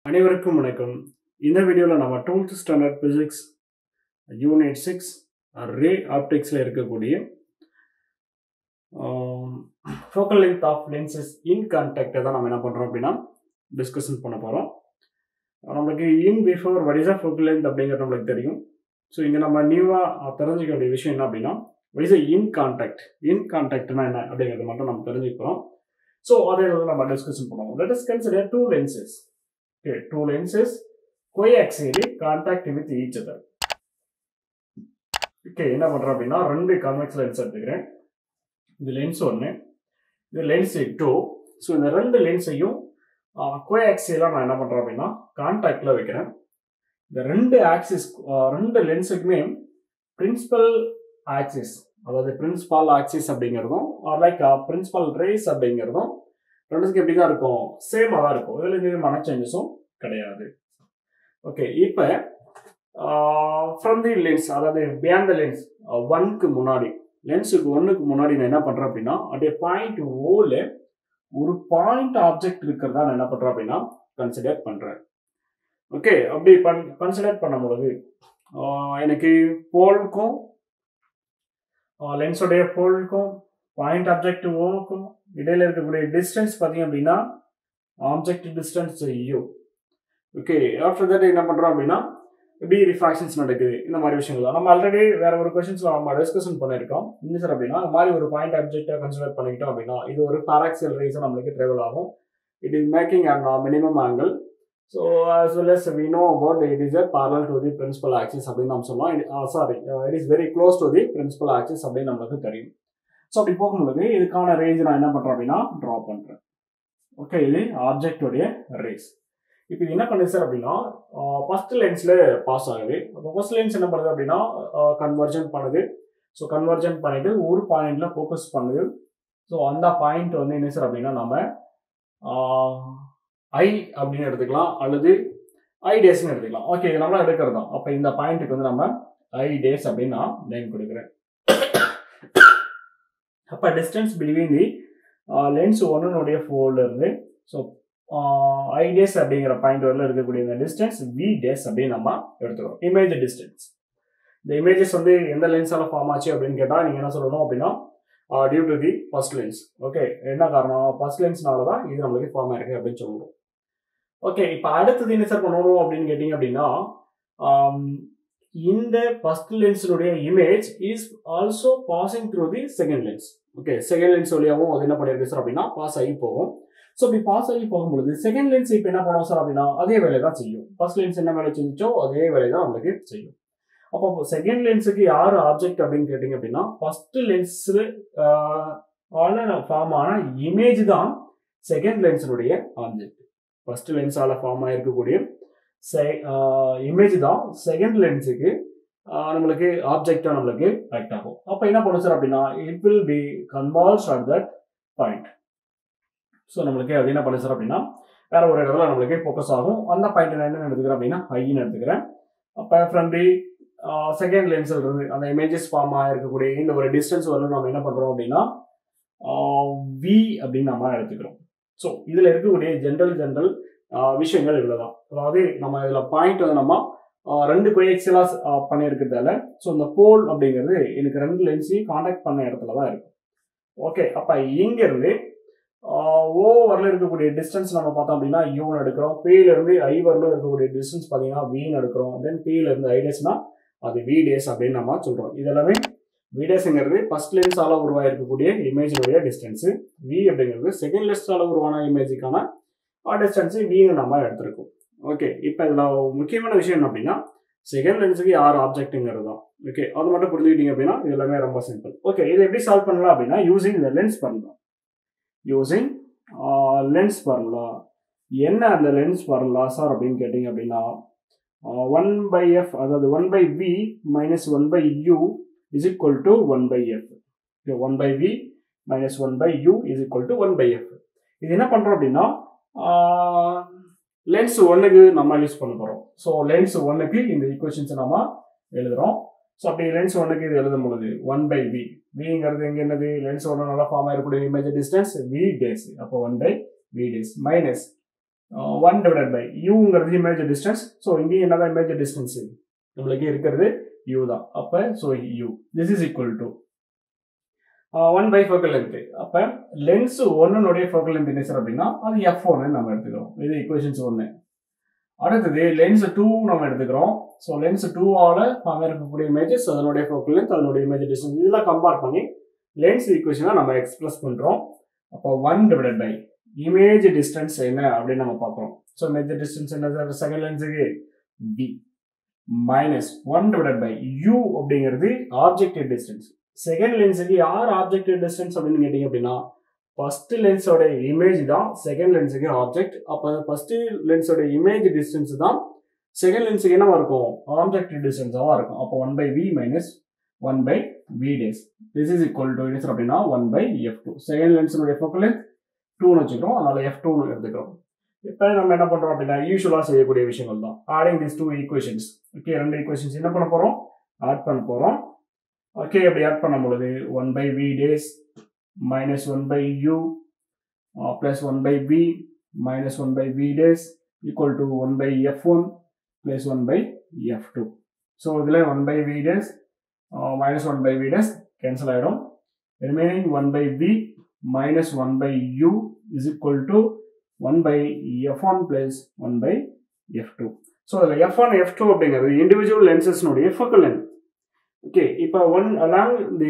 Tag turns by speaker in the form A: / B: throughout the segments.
A: அனைவருக்கும் வணக்கம் இந்த வீடியோவில் நம்ம twelfth standard physics unit six ray ஆப்டிக்ஸில் இருக்கக்கூடிய focal length of lenses in கான்டாக்டை தான் நம்ம என்ன பண்ணுறோம் அப்படின்னா டிஸ்கஷன் பண்ண போகிறோம் நம்மளுக்கு in before what is a focal length அப்படிங்கிறது நம்மளுக்கு தெரியும் ஸோ இங்கே நம்ம நியூவாக தெரிஞ்சுக்க வேண்டிய விஷயம் என்ன அப்படின்னா what is a in contact in கான்டாக்ட்னா என்ன அப்படிங்கிறது மட்டும் நம்ம தெரிஞ்சுக்கிறோம் ஸோ அதை வந்து நம்ம டிஸ்கஷன் பண்ணுவோம் let us consider two lenses okay two lenses coaxially contact with each other okay என்ன பண்ணுறேன் அப்படின்னா ரெண்டு கான்வெக்ஸ் லென்ஸ் எடுத்துக்கிறேன் இது லென்ஸ் ஒன்று இது லென்ஸ் டூ ஸோ இந்த ரெண்டு லென்ஸையும் கோஆக்சியலாக நான் என்ன பண்ணுறேன் அப்படின்னா கான்டாக்டில் வைக்கிறேன் இந்த ரெண்டு ஆக்சிஸ் ரெண்டு லென்ஸுக்குமே பிரின்சிபல் ஆக்சிஸ் அதாவது பிரின்சிபால் ஆக்சிஸ் அப்படிங்கிறதும் லைக் பிரின்சிபல் ரேஸ் அப்படிங்கிறதும் ரெண்டுத்துக்கு எப்படி தான் இருக்கும் சேமாக தான் இருக்கும் இதில் எந்த விதமான சேஞ்சஸும் கிடையாது ஓகே இப்போ ஃப்ரம் தி லென்ஸ் அதாவது பியாண்ட் த லென்ஸ் ஒன்க்கு முன்னாடி லென்ஸுக்கு ஒன்றுக்கு முன்னாடி நான் என்ன பண்ணுறேன் அப்படின்னா அப்படியே பாயிண்ட் ஓவில் ஒரு பாயிண்ட் ஆப்ஜெக்ட் இருக்கிறதா நான் என்ன பண்ணுறேன் அப்படின்னா கன்சிடர் பண்ணுறேன் ஓகே அப்படி பண் கன்சிடர் பண்ணும்பொழுது எனக்கு போலுக்கும் லென்ஸோடைய போலுக்கும் பாயிண்ட் ஆப்ஜெக்ட் ஓவுக்கும் இடையில இருக்கக்கூடிய டிஸ்டன்ஸ் பார்த்தீங்க அப்படின்னா object distance u okay after that என்ன பண்ணுறோம் அப்படின்னா எப்படி ரிஃப்ராக்ஷன்ஸ் நடக்குது இந்த மாதிரி விஷயங்கள் நம்ம ஆல்ரெடி வேற ஒரு கொஸ்டின்ஸ்ல நம்ம டிஸ்கஷன் பண்ணியிருக்கோம் என்ன சார் அப்படின்னா இந்த மாதிரி ஒரு பாயிண்ட் ஆப்ஜெக்டை கன்சிடர் பண்ணிக்கிட்டோம் அப்படின்னா இது ஒரு பாராக்சியல் ரேஸை நம்மளுக்கு ட்ராவல் ஆகும் it is making and minimum angle so as well as we know about it is a parallel to the principal axis அப்படின்னு நம்ம சொல்லலாம் sorry it is very close to the principal axis அப்படின்னு நம்மளுக்கு தெரியும் so அப்படி போகும்பொழுது இதுக்கான range நான் என்ன பண்ணுறேன் அப்படின்னா ட்ரா பண்ணுறேன் ஓகே இது ஆப்ஜெக்டோடைய ரேஸ் இப்போ இது என்ன பண்ணுது சார் அப்படின்னா ஃபர்ஸ்ட் லென்ஸில் பாஸ் ஆகுது அப்போ ஃபர்ஸ்ட் லென்ஸ் என்ன பண்ணுது அப்படின்னா கன்வர்ஜன் பண்ணுது ஸோ கன்வர்ஜன் பண்ணிட்டு ஒரு பாயிண்ட்ல ஃபோக்கஸ் பண்ணுது ஸோ அந்த பாயிண்ட் வந்து என்ன சார் அப்படின்னா நம்ம ஐ அப்படின்னு எடுத்துக்கலாம் அல்லது ஐ டேஸ்னு எடுத்துக்கலாம் ஓகே இது நம்ம எடுக்கிறது தான் அப்போ இந்த பாயிண்ட்டுக்கு வந்து நம்ம ஐ டேஸ் அப்படின்னு நான் நேம் கொடுக்குறேன் அப்போ டிஸ்டன்ஸ் பிட்வீன் தி லென்ஸ் ஒன்னுடைய இருந்து ஸோ ஐ டேஸ் அப்படிங்கிற பாயிண்ட் வரல இருக்கக்கூடிய இந்த டிஸ்டன்ஸ் வி டேஸ் அப்படின்னு நம்ம எடுத்துக்கிறோம் இமேஜ் டிஸ்டன்ஸ் இந்த இமேஜஸ் வந்து எந்த லென்ஸால ஃபார்ம் ஆச்சு அப்படின்னு கேட்டால் நீங்கள் என்ன சொல்லணும் அப்படின்னா due to the first lens okay என்ன காரணம் ஃபர்ஸ்ட் லென்ஸ்னால தான் இது நம்மளுக்கு ஃபார்ம் ஆயிருக்கு அப்படின்னு சொல்லணும் ஓகே இப்போ அடுத்தது என்ன சார் பண்ணணும் அப்படின்னு கேட்டிங்க அப்படின்னா இந்த ஃபர்ஸ்ட் லென்ஸினுடைய image is also passing through the second lens okay second lens வழியாகவும் அது என்ன பண்ணியிருக்கு சார் அப்படின்னா பாஸ் ஆகி போகும் ஸோ இப்படி பாஸ் ஆகி போகும்பொழுது செகண்ட் லென்ஸ் இப்போ என்ன பண்ணுவோம் சார் அப்படின்னா அதே வேலை தான் செய்யும் ஃபர்ஸ்ட் லென்ஸ் என்ன வேலை செஞ்சோ அதே வேலை தான் நம்மளுக்கு செய்யும் அப்போ செகண்ட் லென்ஸுக்கு யார் ஆப்ஜெக்ட் அப்படின்னு கேட்டிங்க அப்படின்னா ஃபர்ஸ்ட் லென்ஸில் ஃபார்ம் ஆன இமேஜ் தான் செகண்ட் லென்ஸினுடைய ஆப்ஜெக்ட் ஃபர்ஸ்ட் லென்ஸால் ஃபார்ம் ஆகிருக்கக்கூடிய இமேஜ் தான் செகண்ட் லென்ஸுக்கு நம்மளுக்கு ஆப்ஜெக்டாக நம்மளுக்கு ஆக்ட் ஆகும் அப்போ என்ன பண்ணும் சார் அப்படின்னா it will be converge at that point so நம்மளுக்கு அது என்ன பண்ணு சார் அப்படின்னா வேற ஒரு இடத்துல நம்மளுக்கு ஃபோக்கஸ் ஆகும் அந்த பாயிண்ட் நான் என்ன எடுத்துக்கிறேன் அப்படின்னா ஐன்னு எடுத்துக்கிறேன் அப்போ ஃப்ரம் தி செகண்ட் லென்ஸில் இருந்து அந்த இமேஜஸ் ஃபார்ம் ஆகிருக்கக்கூடிய இந்த ஒரு டிஸ்டன்ஸ் வரலும் நம்ம என்ன பண்ணுறோம் அப்படின்னா வி அப்படின்னு நம்ம எடுத்துக்கிறோம் ஸோ இதில் இருக்கக்கூடிய ஜென்ரல் ஜென்ரல் விஷயங்கள் இவ்வளோதான் அதாவது நம்ம இதில் பாயிண்ட் வந்து நம்ம ரெண்டு கொயக்சலாக பண்ணியிருக்கிறதால ஸோ இந்த போல் அப்படிங்கிறது எனக்கு ரெண்டு லென்ஸையும் காண்டாக்ட் பண்ண இடத்துல தான் இருக்கும் ஓகே அப்போ இங்கேருந்து ஓ வரல இருக்கக்கூடிய டிஸ்டன்ஸ் நம்ம பார்த்தோம் அப்படின்னா யூன்னு எடுக்கிறோம் பில இருந்து ஐ வரல இருக்கக்கூடிய டிஸ்டன்ஸ் பார்த்தீங்கன்னா வின்னு எடுக்கிறோம் தென் பில இருந்து ஐ டேஸ்னா அது வி டேஸ் அப்படின்னு நம்ம சொல்றோம் இதெல்லாமே வி டேஸ்ங்கிறது ஃபர்ஸ்ட் லென்ஸால உருவாயிருக்கக்கூடிய இமேஜினுடைய டிஸ்டன்ஸ் வி அப்படிங்கிறது செகண்ட் லென்ஸால உருவான இமேஜுக்கான டிஸ்டன்ஸ் வின்னு நம்ம எடுத்திருக்கோம் ஓகே இப்போ இதில் முக்கியமான விஷயம் என்ன அப்படின்னா செகண்ட் லென்ஸுக்கு யார் ஆப்ஜெக்ட்டுங்கிறது தான் ஓகே அது மட்டும் புரிஞ்சுக்கிட்டீங்க அப்படின்னா இது எல்லாமே ரொம்ப சிம்பிள் ஓகே இதை எப்படி சால்வ் பண்ணலாம் அப்படின்னா யூசிங் இந்த லென்ஸ் பண்ணலாம் யூசிங் லென்ஸ் ஃபார்முலா என்ன அந்த லென்ஸ் ஃபார்முலா சார் அப்படின்னு கேட்டிங்க அப்படின்னா ஒன் பை எஃப் அதாவது one by v minus one by u is equal to one by f one by v minus one by u is equal to one by f இது என்ன பண்ணுறோம் அப்படின்னா lens ஒன்றுக்கு நம்ம யூஸ் பண்ண போகிறோம் so lens ஒன்றுக்கு இந்த ஈக்குவேஷன்ஸை நம்ம எழுதுகிறோம் ஸோ அப்படி லென்ஸ் ஒன்றுக்கு இது எழுதும் பொழுது ஒன் பை வி விங்கிறது எங்கே என்னது லென்ஸ் ஒன்று நல்லா ஃபார்ம் ஆகக்கூடிய இமேஜ் டிஸ்டன்ஸ் வி டேஸ் அப்போ one by v dash minus one divide by யூங்கிறது இமேஜ் டிஸ்டன்ஸ் ஸோ இங்கேயும் என்னதான் இமேஜ் டிஸ்டன்ஸ் நம்மளுக்கு இருக்கிறது யூ தான் அப்போ so u this is equal to one by focal length அப்போ லென்ஸ் ஒன்னுடைய ஃபோக்கல் லென்த் என்ன சார் அப்படின்னா அது எஃப் ஒன்னு நம்ம எடுத்துக்கிறோம் இது ஈக்குவேஷன்ஸ் ஒன்று அடுத்தது லென்ஸ் டூ நம்ம எடுத்துக்கிறோம் ஸோ லென்ஸ் டூவால் ஃபார்ம் இருக்கக்கூடிய இமேஜஸ் அதனுடைய ஃபோக்கல் லென்த் அதனுடைய இமேஜ் டிஸ்டன்ஸ் இதெல்லாம் கம்பேர் பண்ணி லென்ஸ் ஈக்குவேஷனாக நம்ம எக்ஸ்பிரஸ் பண்ணுறோம் அப்போ one divide by image distance என்ன அப்படின்னு நம்ம பார்க்குறோம் ஸோ இமேஜ் டிஸ்டன்ஸ் என்ன சார் செகண்ட் லென்ஸுக்கு b minus one divide by u அப்படிங்கிறது ஆப்ஜெக்டிவ் டிஸ்டன்ஸ் செகண்ட் லென்ஸுக்கு யார் ஆப்ஜெக்டிவ் டிஸ்டன்ஸ் அப்படின்னு கேட்டிங்க அப்படின்னா ஃபர்ஸ்ட் லென்ஸோட இமேஜ் தான் செகண்ட் லென்ஸுக்கு ஆப்ஜெக்ட் அப்போ ஃபர்ஸ்ட் லென்ஸோட இமேஜ் டிஸ்டன்ஸ் தான் செகண்ட் லென்ஸுக்கு என்னவா இருக்கும் ஆப்ஜெக்டிவ் டிஸ்டன்ஸாக இருக்கும் அப்போ one by v minus one by v dash this is equal to என்ன அப்படின்னா one by f two second லென்ஸினுடைய ஃபோக்கல் லென்த் டூன்னு வச்சுக்கிறோம் அதனால எஃப் டூன்னு எடுத்துக்கிறோம் இப்போ நம்ம என்ன பண்ணுறோம் அப்படின்னா யூஸ்வலாக செய்யக்கூடிய விஷயங்கள் தான் adding this two equations okay ரெண்டு ஈக்குவேஷன்ஸ் என்ன பண்ண போகிறோம் ஆட் பண்ண போகிறோம் ஓகே அப்படி ஆட் பண்ணும் பொழுது one by v dash minus 1 by u uh, plus 1 by v minus 1 by v days equal to 1 by f1 plus 1 by f2. So, இதில் 1 by v days uh, minus 1 by v days cancel ஆயிடும் remaining 1 by v minus 1 by u is equal to 1 by f1 plus 1 by f2. So அதில் f one f two அப்படிங்கிறது individual லென்சஸ்னுடைய focal length okay இப்போ one along the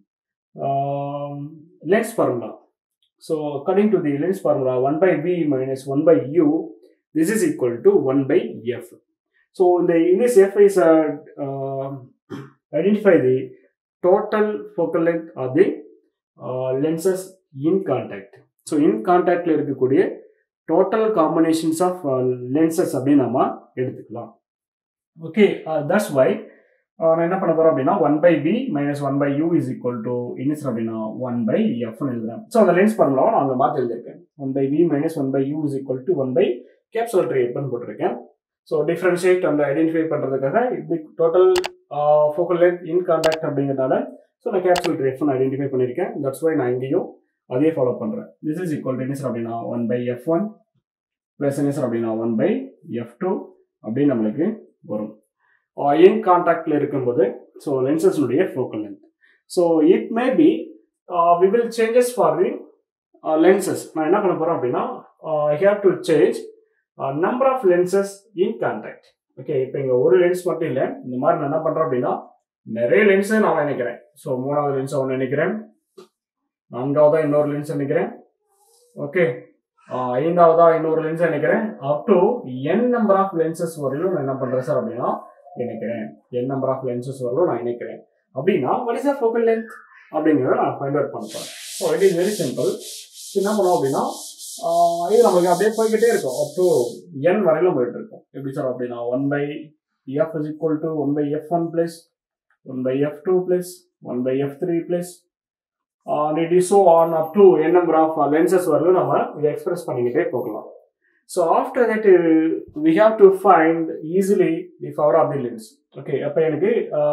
A: lens formula. So according to the lens formula, 1 by V minus 1 by U, this is equal to 1 by F. So in, the, in this F is uh, uh, identify the total focal length of the uh, lenses in contact. So in contactல இருக்கக்கூடிய total combinations of uh, lenses அப்படின்னு நம்ம எடுத்துக்கலாம் okay that's why நான் என்ன பண்ண போறோம் அப்படின்னா one by v minus one by u is equal to என்ன அப்படின்னா ஒன் பை எஃப்னு எழுதுறேன் ஸோ அந்த லென்ஸ் ஃபார்முலாவை நான் அங்கே மாற்றி எழுதியிருக்கேன் one by v minus one by u is equal to one by கேப்சல் ட்ரே எப்பன்னு போட்டிருக்கேன் ஸோ டிஃப்ரென்ஷியேட் அந்த ஐடென்டிஃபை பண்ணுறதுக்காக இது total focal length in contact அப்படிங்கிறதுனால ஸோ நான் கேப்சல் ட்ரே எஃப்னு ஐடென்டிஃபை பண்ணியிருக்கேன் தட்ஸ் வை நான் இங்கேயும் அதே ஃபாலோ பண்ணுறேன் திஸ் இஸ் ஈக்குவல் டு என்ன அப்படின்னா one by f one plus என்ன அப்படின்னா ஒன் பை எஃப் டூ அப்படின்னு நம்மளுக்கு வரும் இன் கான்டாக்டில் இருக்கும்போது ஸோ லென்சஸ்னுடைய focal length so it may be v will changes for the lenses நான் என்ன பண்ண போகிறேன் அப்படின்னா I have to change number of lenses in contact okay இப்போ இங்கே ஒரு லென்ஸ் மட்டும் இல்லை இந்த மாதிரி நான் என்ன பண்ணுறேன் அப்படின்னா நிறைய லென்ஸை நான் நினைக்கிறேன் ஸோ மூணாவது லென்ஸை ஒன்று நினைக்கிறேன் நான்காவதா இன்னொரு லென்ஸ் நினைக்கிறேன் ஓகே ஐந்தாவதா இன்னொரு லென்ஸ் நினைக்கிறேன் up to n number of lenses வரையிலும் நான் என்ன பண்ணுறேன் சார் அப்படின்னா இணைக்கிறேன் என் நம்பர் ஆஃப் லென்சஸ் வரலும் நான் இணைக்கிறேன் அப்படின்னா what is a focal length அப்படிங்கிறத நான் ஃபைண்ட் அவுட் பண்ண போகிறேன் so it is very simple என்ன பண்ணுவோம் அப்படின்னா இது நம்மளுக்கு அப்படியே போய்கிட்டே இருக்கும் அப் டு என் வரையிலும் போயிட்டு இருக்கும் எப்படி சார் அப்படின்னா one by f is equal to one by f one plus one by f two plus one by f three plus it is so on up to n number of lenses வரலும் நம்ம இதை express பண்ணிக்கிட்டே போகலாம் So after that, uh, we have to find easily the power of the lens. Okay, அப்போ எனக்கு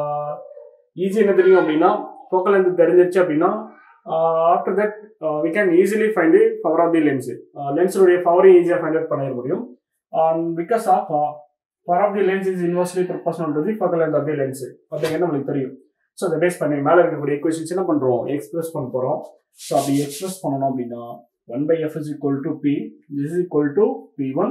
A: easy என்ன தெரியும் அப்படின்னா ஃபோக்கல் லென்த் தெரிஞ்சிருச்சு அப்படின்னா after that we can easily find the power of the lens லென்ஸுடைய பவரையும் ஈஸியாக ஃபைண்ட் அவுட் பண்ணிட முடியும் because of power of the lens is inversely proportional to the focal length of the lens அப்படிங்கிறது நம்மளுக்கு தெரியும் ஸோ அதை பேஸ் பண்ணி மேலே இருக்கக்கூடிய எக்வேஷன்ஸ் என்ன பண்ணுறோம் எக்ஸ்பிரஸ் பண்ண போகிறோம் ஸோ அப்படி எக்ஸ்பிரஸ் பண்ணணும் அப்படின்னா 1 by f is equal to p. This is equal to p1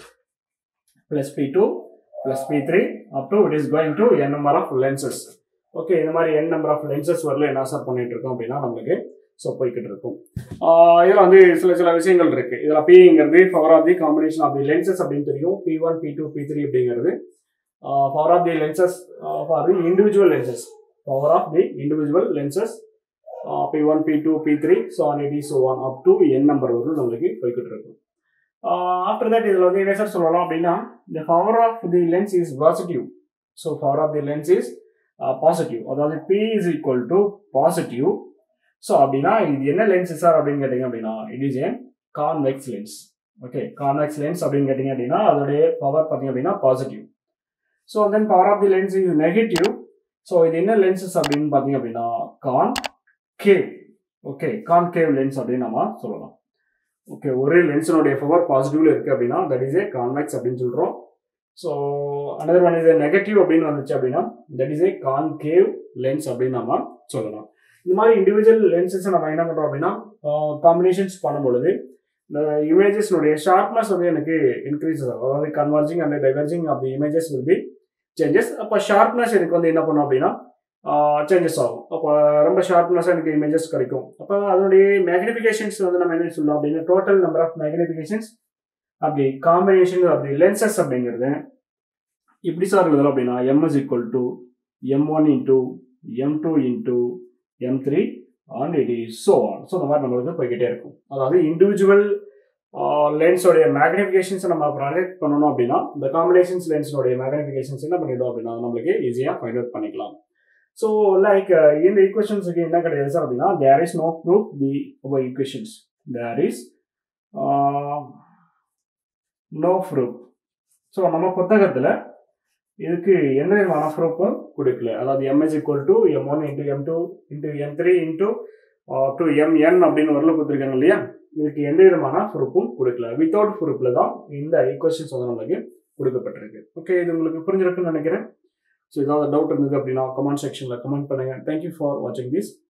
A: plus p2 plus p3 up to it is going to n number of lenses. Okay இந்த மாதிரி n number of lenses வரல என்ன sir பண்ணிட்டு இருக்கோம் அப்படின்னா நம்மளுக்கு so போய்கிட்டு இருக்கும் இதில் வந்து சில சில விஷயங்கள் இருக்கு இதில் பிங்கிறது power of the combination of the lenses அப்படின்னு தெரியும் p one p two p three அப்படிங்கிறது power of the lenses for the individual lenses power of the individual lenses p one p two p three so on it so one up to n number வரும் நம்மளுக்கு போய்கிட்டு இருக்கும் after that இதில் வந்து என்ன sir சொல்லலாம் அப்படின்னா இந்த power of the lens is positive so power of the lens is positive அதாவது p is equal to positive so அப்படின்னா இது என்ன லென்ஸ் சார் அப்படின்னு கேட்டிங்க அப்படின்னா it is a convex lens okay convex lens அப்படின்னு கேட்டிங்க அப்படின்னா அதோடைய பவர் பார்த்தீங்க அப்படின்னா positive so then power of the lens is negative so இது என்ன லென்சஸ் அப்படின்னு பார்த்தீங்க அப்படின்னா concave okay concave lens அப்படின்னு நம்ம சொல்லலாம் ஓகே ஒரு லென்ஸினுடைய பவர் பாசிட்டிவ்ல இருக்கு அப்படின்னா தட் இஸ் ஏ கான்வெக்ஸ் அப்படின்னு சொல்றோம் so another one is negative அப்படின்னு வந்துச்சு அப்படின்னா that is a concave lens அப்படின்னு நம்ம சொல்லலாம் இந்த மாதிரி இண்டிவிஜுவல் லென்சஸ் நம்ம என்ன பண்ணுறோம் அப்படின்னா காம்பினேஷன்ஸ் பண்ணும்பொழுது இந்த இமேஜஸ்னுடைய ஷார்ப்னஸ் வந்து எனக்கு இன்க்ரீஸ் ஆகும் அதாவது converging and diverging of the images will be changes அப்போ ஷார்ப்னஸ் எனக்கு வந்து என்ன பண்ணும் அப்படின்னா சேஞ்சஸ் ஆகும் அப்போ ரொம்ப ஷார்ப்னஸாக எனக்கு இமேஜஸ் கிடைக்கும் அப்போ அதனுடைய மேக்னிஃபிகேஷன்ஸ் வந்து நம்ம என்ன சொல்லலாம் அப்படின்னா டோட்டல் நம்பர் ஆஃப் மேக்னிஃபிகேஷன்ஸ் அப்படி காம்பினேஷன் அப்படி லென்சஸ் அப்படிங்கிறது இப்படி சார் எழுதலாம் அப்படின்னா m is equal to M one into m two into m three and it is so on so இந்த மாதிரி நம்மளுக்கு போய்கிட்டே இருக்கும் அதாவது இண்டிவிஜுவல் லென்ஸோடைய மேக்னிஃபிகேஷன்ஸை நம்ம ப்ராடக்ட் பண்ணணும் அப்படின்னா இந்த காம்பினேஷன்ஸ் லென்ஸோடைய மேக்னிஃபிகேஷன்ஸ் என்ன பண்ணிடும் அப்படின்னா நம்மளுக்கு ஈஸியாக ஃபைண்ட் அவுட் பண்ணிக்கலாம் ஸோ லைக் இந்த ஈக்குவேஷன்ஸுக்கு என்ன கிடையாது சார் அப்படின்னா there is no proof the equations there is no proof so நம்ம புத்தகத்தில் இதுக்கு எந்த விதமான ப்ரூஃபும் கொடுக்கல அதாவது MS equal to M one into M two into M three into to MN அப்படின்னு வரல கொடுத்துருக்காங்க இல்லையா இதுக்கு எந்த விதமான ப்ரூஃபும் கொடுக்கல வித்தவுட் ப்ரூஃபில் தான் இந்த ஈக்குவேஷன்ஸ் வந்து நம்மளுக்கு கொடுக்கப்பட்டிருக்கு ஓகே இது உங்களுக்கு புரிஞ்சிருக்குன்னு நினைக்கிறேன் ஸோ ஏதாவது டவுட் இருந்தது அப்படின்னா கமெண்ட் செக்ஷனில் கமெண்ட் பண்ணுங்கள் தேங்க்யூ ஃபார் வாட்சிங் திஸ்